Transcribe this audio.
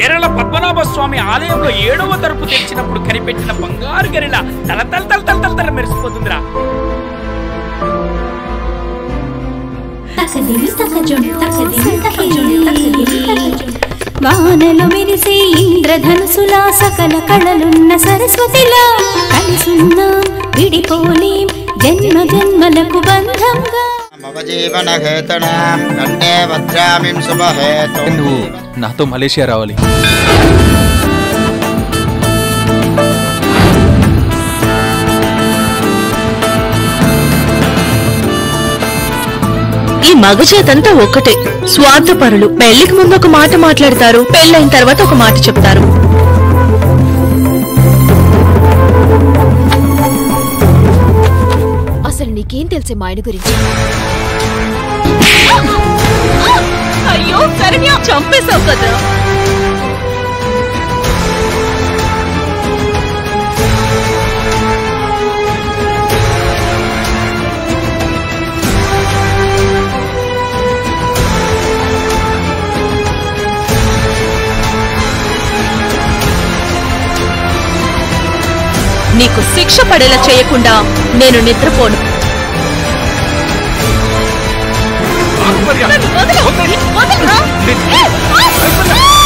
కేరళ పద్మనాభ స్వామి ఆలయంలో ఏడవ తలుపు తెరిచినప్పుడు కనిపెట్టిన బంగారు గరిల తల తల తల తల తల తల మెరిసిపోతుందిరా తకదిమి తకజుం తకదిమి తకజుం తకదిమి తకజుం వానలో మెరిసే ఇంద్రధనుసులా సకల కళలున్న సరస్వతిలా కలిసున్నాం విడిపోలేం జన్మ జన్మలకు బంధంగా మమ జీవన హేతన కంటే భద్రామిం శుభహేతు నువ్వు నాతో మలేషియా రావాలి ఈ మగ చేతంతా ఒక్కటే స్వార్థపరులు పెళ్లికి ముందు ఒక మాట మాట్లాడతారు పెళ్ళైన తర్వాత ఒక మాట చెప్తారు అసలు నీకేం తెలిసే మా ఆయన గురించి అయ్యో శరణ్య చంపేశావు కదా నీకు శిక్ష పడేలా చేయకుండా నేను నిద్రపోను నన్ను వదలు. వదలురా. ఏ, ఆ!